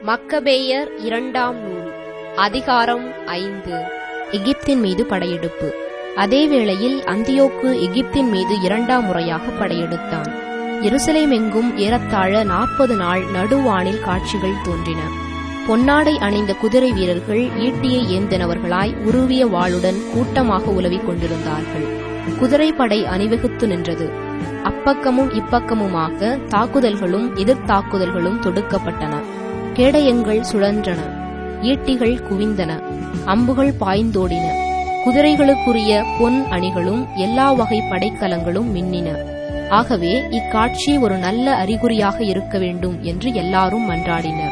மக்கபேயர் இரண்டாம் நூல் அதிகாரம் ஐந்து எகிப்தின் மீது படையெடுப்பு அதே வேளையில் அந்தியோக்கு எகிப்தின் மீது இரண்டாம் முறையாக படையெடுத்தான் எருசலேம் எங்கும் ஏறத்தாழ நாற்பது நாள் நடுவானில் காட்சிகள் தோன்றின பொன்னாடை அணிந்த குதிரை வீரர்கள் ஈட்டியை ஏந்தினவர்களாய் உருவிய வாளுடன் கூட்டமாக உலவிக் கொண்டிருந்தார்கள் குதிரைப்படை அணிவகுத்து நின்றது அப்பக்கமும் இப்பக்கமுமாக தாக்குதல்களும் எதிர்த்தாக்குதல்களும் தொடுக்கப்பட்டன கேடயங்கள் சுழன்றன ஈட்டிகள் குவிந்தன அம்புகள் பாய்ந்தோடின குதிரைகளுக்குரிய பொன் அணிகளும் எல்லா வகை படைக்கலங்களும் மின்னின ஆகவே இக்காட்சி ஒரு நல்ல அறிகுறியாக இருக்க வேண்டும் என்று எல்லாரும் மன்றாடினர்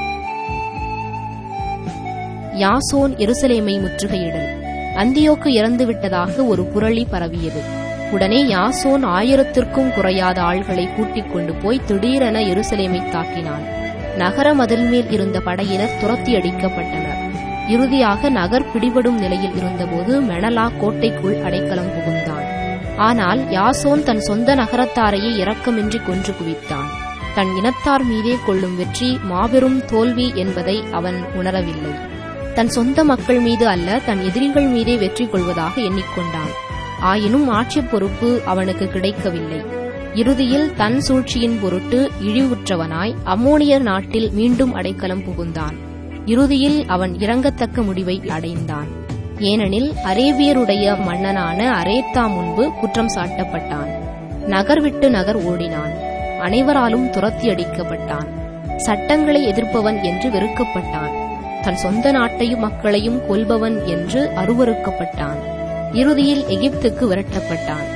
யாசோன் எருசலேமை முற்றுகையிடல் அந்தியோக்கு இறந்துவிட்டதாக ஒரு புரளி பரவியது உடனே யாசோன் ஆயிரத்திற்கும் குறையாத ஆள்களை கூட்டிக் கொண்டு போய் திடீரென எருசலேமை தாக்கினான் நகர மதில் மேல் இருந்த படையினர் துரத்தி அடிக்கப்பட்டனர் இறுதியாக நகர் பிடிபடும் நிலையில் இருந்தபோது மெனலா கோட்டைக்குள் அடைக்கலம் புகுந்தான் ஆனால் யாசோன் தன் சொந்த நகரத்தாரையே இரக்கமின்றி கொன்று குவித்தான் தன் இனத்தார் மீதே கொள்ளும் வெற்றி மாபெரும் தோல்வி என்பதை அவன் உணரவில்லை தன் சொந்த மக்கள் மீது அல்ல தன் எதிரிகள் மீதே வெற்றி கொள்வதாக எண்ணிக்கொண்டான் ஆயினும் ஆட்சி பொறுப்பு அவனுக்கு கிடைக்கவில்லை இறுதியில் தன் சூழ்ச்சியின் பொருட்டு இழிவுற்றவனாய் அம்மோனியர் நாட்டில் மீண்டும் அடைக்கலம் புகுந்தான் இறுதியில் அவன் இறங்கத்தக்க முடிவை அடைந்தான் ஏனெனில் அரேபியருடைய மன்னனான அரேத்தா முன்பு குற்றம் சாட்டப்பட்டான் நகர் விட்டு நகர் ஓடினான் அனைவராலும் துரத்தி அடிக்கப்பட்டான் சட்டங்களை எதிர்ப்பவன் என்று வெறுக்கப்பட்டான் தன் சொந்த நாட்டையும் மக்களையும் கொல்பவன் என்று அருவறுக்கப்பட்டான் இறுதியில் எகிப்துக்கு விரட்டப்பட்டான்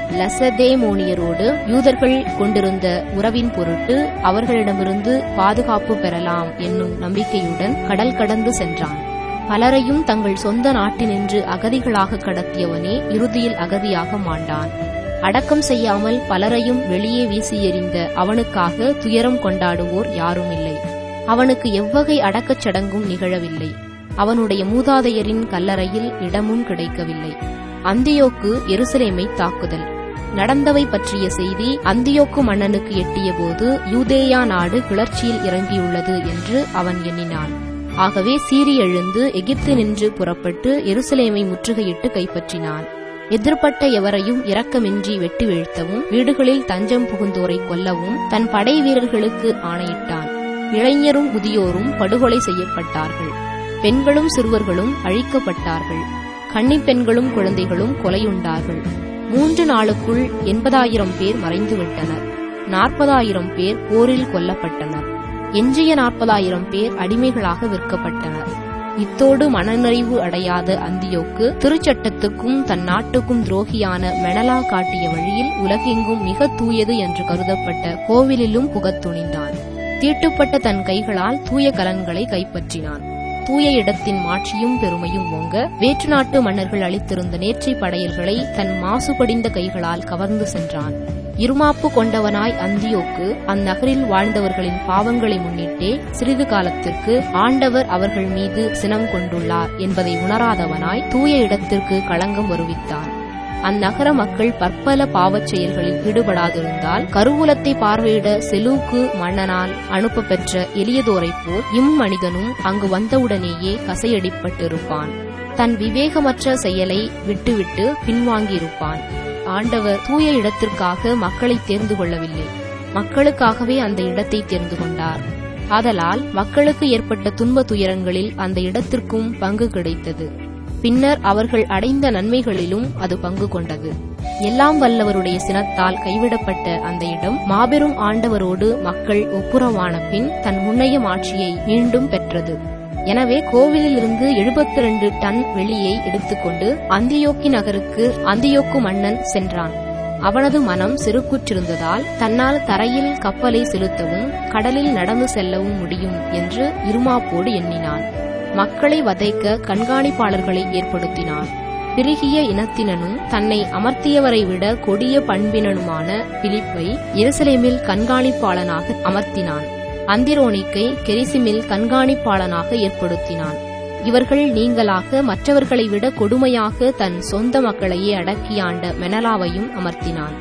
லசதேமோனியரோடு யூதர்கள் கொண்டிருந்த உறவின் பொருட்டு அவர்களிடமிருந்து பாதுகாப்பு பெறலாம் என்னும் நம்பிக்கையுடன் கடல் கடந்து சென்றான் பலரையும் தங்கள் சொந்த நாட்டினின்று அகதிகளாக கடத்தியவனே இறுதியில் அகதியாக மாண்டான் அடக்கம் செய்யாமல் பலரையும் வெளியே வீசி எறிந்த அவனுக்காக துயரம் கொண்டாடுவோர் யாருமில்லை அவனுக்கு எவ்வகை அடக்கச் சடங்கும் நிகழவில்லை அவனுடைய மூதாதையரின் கல்லறையில் இடமும் கிடைக்கவில்லை அந்தியோக்கு எருசலேமை தாக்குதல் நடந்தவை பற்றிய செய்தி அந்தியோக்கு மன்னனுக்கு எட்டியபோது யூதேயா நாடு கிளர்ச்சியில் இறங்கியுள்ளது என்று அவன் எண்ணினான் ஆகவே சீறி எழுந்து எகிப்து நின்று புறப்பட்டு எருசலேமை முற்றுகையிட்டு கைப்பற்றினான் எதிர்ப்பட்ட எவரையும் இரக்கமின்றி வெட்டி வீழ்த்தவும் வீடுகளில் தஞ்சம் புகுந்தோரை கொல்லவும் தன் படை வீரர்களுக்கு ஆணையிட்டான் இளைஞரும் முதியோரும் படுகொலை செய்யப்பட்டார்கள் பெண்களும் சிறுவர்களும் அழிக்கப்பட்டார்கள் கன்னிப் பெண்களும் குழந்தைகளும் கொலையுண்டார்கள் மூன்று நாளுக்குள் எண்பதாயிரம் பேர் மறைந்துவிட்டனர் நாற்பதாயிரம் பேர் போரில் கொல்லப்பட்டனர் எஞ்சிய நாற்பதாயிரம் பேர் அடிமைகளாக விற்கப்பட்டனர் இத்தோடு மனநிறைவு அடையாத அந்தியோக்கு திருச்சட்டத்துக்கும் தன் நாட்டுக்கும் துரோகியான மெனலா காட்டிய வழியில் உலகெங்கும் மிக தூயது என்று கருதப்பட்ட கோவிலிலும் புகத் துணிந்தான் தீட்டுப்பட்ட தன் கைகளால் தூய கலன்களை கைப்பற்றினான் தூய இடத்தின் மாட்சியும் பெருமையும் ஓங்க வேற்று நாட்டு மன்னர்கள் அளித்திருந்த நேற்றை படையல்களை தன் மாசுபடிந்த கைகளால் கவர்ந்து சென்றான் இருமாப்பு கொண்டவனாய் அந்தியோக்கு அந்நகரில் வாழ்ந்தவர்களின் பாவங்களை முன்னிட்டே சிறிது காலத்திற்கு ஆண்டவர் அவர்கள் மீது சினம் கொண்டுள்ளார் என்பதை உணராதவனாய் தூய இடத்திற்கு களங்கம் வருவித்தான் அந்நகர மக்கள் பற்பல பாவச் செயல்களில் ஈடுபடாதிருந்தால் கருவூலத்தை பார்வையிட செலூக்கு மன்னனால் அனுப்ப பெற்ற எளியதோரைப் போல் இம்மனிதனும் அங்கு வந்தவுடனேயே கசையடிப்பட்டிருப்பான் தன் விவேகமற்ற செயலை விட்டுவிட்டு பின்வாங்கியிருப்பான் ஆண்டவர் தூய இடத்திற்காக மக்களை தேர்ந்து கொள்ளவில்லை மக்களுக்காகவே அந்த இடத்தை தேர்ந்து கொண்டார் ஆதலால் மக்களுக்கு ஏற்பட்ட துன்ப துயரங்களில் அந்த இடத்திற்கும் பங்கு கிடைத்தது பின்னர் அவர்கள் அடைந்த நன்மைகளிலும் அது பங்கு கொண்டது எல்லாம் வல்லவருடைய சினத்தால் கைவிடப்பட்ட அந்த இடம் மாபெரும் ஆண்டவரோடு மக்கள் ஒப்புரவான பின் தன் முன்னைய ஆட்சியை மீண்டும் பெற்றது எனவே கோவிலில் இருந்து எழுபத்தி ரெண்டு டன் வெளியை எடுத்துக்கொண்டு அந்தியோக்கி நகருக்கு அந்தியோக்கு மன்னன் சென்றான் அவனது மனம் செருக்குற்றிருந்ததால் தன்னால் தரையில் கப்பலை செலுத்தவும் கடலில் நடந்து செல்லவும் முடியும் என்று இருமாப்போடு எண்ணினான் மக்களை வதைக்க கண்காணிப்பாளர்களை ஏற்படுத்தினான் பிரிகிய இனத்தினனும் தன்னை அமர்த்தியவரை விட கொடிய பண்பினனுமான பிலிப்பை எருசலேமில் கண்காணிப்பாளனாக அமர்த்தினான் அந்திரோனிக்கை கெரிசிமில் கண்காணிப்பாளனாக ஏற்படுத்தினான் இவர்கள் நீங்களாக மற்றவர்களை விட கொடுமையாக தன் சொந்த மக்களையே அடக்கியாண்ட மெனலாவையும் அமர்த்தினான்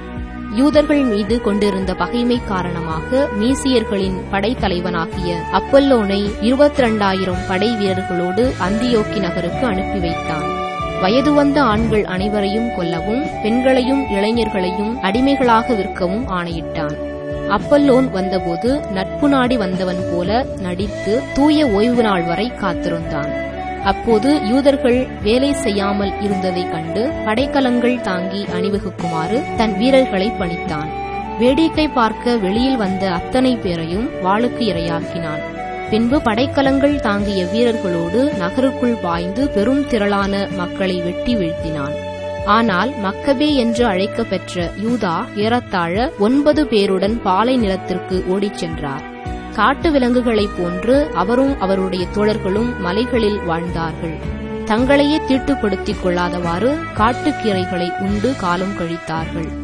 யூதர்கள் மீது கொண்டிருந்த பகைமை காரணமாக மீசியர்களின் படைத்தலைவனாகிய அப்பல்லோனை இருபத்தி இரண்டாயிரம் படை வீரர்களோடு அந்தியோக்கி நகருக்கு அனுப்பி வைத்தான் வயது வந்த ஆண்கள் அனைவரையும் கொல்லவும் பெண்களையும் இளைஞர்களையும் அடிமைகளாக விற்கவும் ஆணையிட்டான் அப்பல்லோன் வந்தபோது நட்பு நாடி வந்தவன் போல நடித்து தூய ஓய்வு நாள் வரை காத்திருந்தான் அப்போது யூதர்கள் வேலை செய்யாமல் இருந்ததைக் கண்டு படைக்கலங்கள் தாங்கி அணிவகுக்குமாறு தன் வீரர்களை பணித்தான் வேடிக்கை பார்க்க வெளியில் வந்த அத்தனை பேரையும் வாளுக்கு இரையாக்கினான் பின்பு படைக்கலங்கள் தாங்கிய வீரர்களோடு நகருக்குள் பாய்ந்து பெரும் திரளான மக்களை வெட்டி வீழ்த்தினான் ஆனால் மக்கபே என்று அழைக்க பெற்ற யூதா ஏறத்தாழ ஒன்பது பேருடன் பாலை நிலத்திற்கு ஓடிச் சென்றார் காட்டு விலங்குகளைப் போன்று அவரும் அவருடைய தோழர்களும் மலைகளில் வாழ்ந்தார்கள் தங்களையே தீட்டுப்படுத்திக் கொள்ளாதவாறு காட்டுக்கீரைகளை உண்டு காலம் கழித்தார்கள்